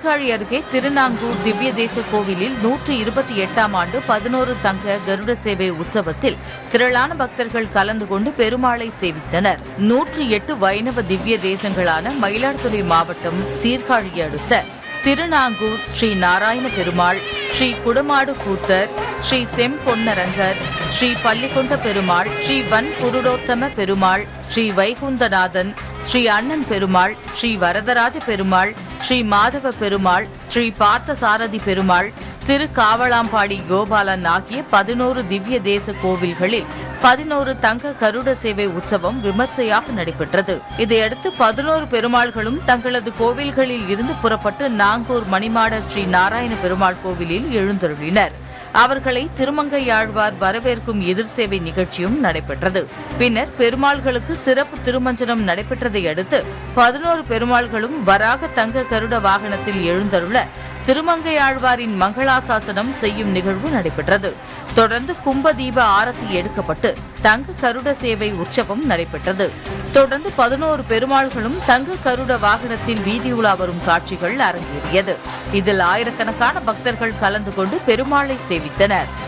சீர்காழி அருகே திருநாங்கூர் திவ்ய தேச கோவிலில் நூற்று இருபத்தி எட்டாம் ஆண்டு பதினோரு தங்க கருட சேவை உற்சவத்தில் திரளான பக்தர்கள் கலந்து கொண்டு பெருமாளை சேவித்தனர் நூற்று எட்டு வைணவ திவ்ய தேசங்களான மயிலாடுதுறை மாவட்டம் சீர்காழி அடுத்த திருநாங்கூர் ஸ்ரீ நாராயண பெருமாள் ஸ்ரீ குடமாடு கூத்தர் ஸ்ரீ செம்பொன்னரங்கர் ஸ்ரீ பள்ளிக்கொண்ட பெருமாள் ஸ்ரீ வன் புருடோத்தம பெருமாள் ஸ்ரீ வைகுந்தநாதன் ஸ்ரீ அண்ணன் பெருமாள் ஸ்ரீ வரதராஜ பெருமாள் ஸ்ரீ மாதவ பெருமாள் ஸ்ரீ பார்த்தசாரதி பெருமாள் திரு காவலாம்பாடி கோபாலன் ஆகிய பதினோரு திவ்ய தேச கோவில்களில் பதினோரு தங்க கருட சேவை உற்சவம் விமர்சையாக நடைபெற்றது இதையடுத்து பதினோரு பெருமாள்களும் தங்களது கோவில்களில் இருந்து புறப்பட்டு நாங்கூர் மணிமாட ஸ்ரீ நாராயண பெருமாள் கோவிலில் எழுந்தருளினர் அவர்களை திருமங்கையாழ்வார் வரவேற்கும் எதிர் சேவை நிகழ்ச்சியும் நடைபெற்றது பின்னர் பெருமாள்களுக்கு சிறப்பு திருமஞ்சனம் நடைபெற்றதை அடுத்து பதினோரு பெருமாள்களும் வராக தங்க கருட வாகனத்தில் எழுந்தருள திருமங்கையாழ்வாரின் மங்களாசாசனம் செய்யும் நிகழ்வு நடைபெற்றது தொடர்ந்து கும்பதீப ஆரத்தி எடுக்கப்பட்டு தங்க கருட சேவை உற்சவம் நடைபெற்றது தொடர்ந்து பதினோரு பெருமாள்களும் தங்க கருட வாகனத்தில் வீதியுலா வரும் காட்சிகள் அரங்கேறியது இதில் ஆயிரக்கணக்கான பக்தர்கள் கலந்து கொண்டு பெருமாளை சேவித்தனர்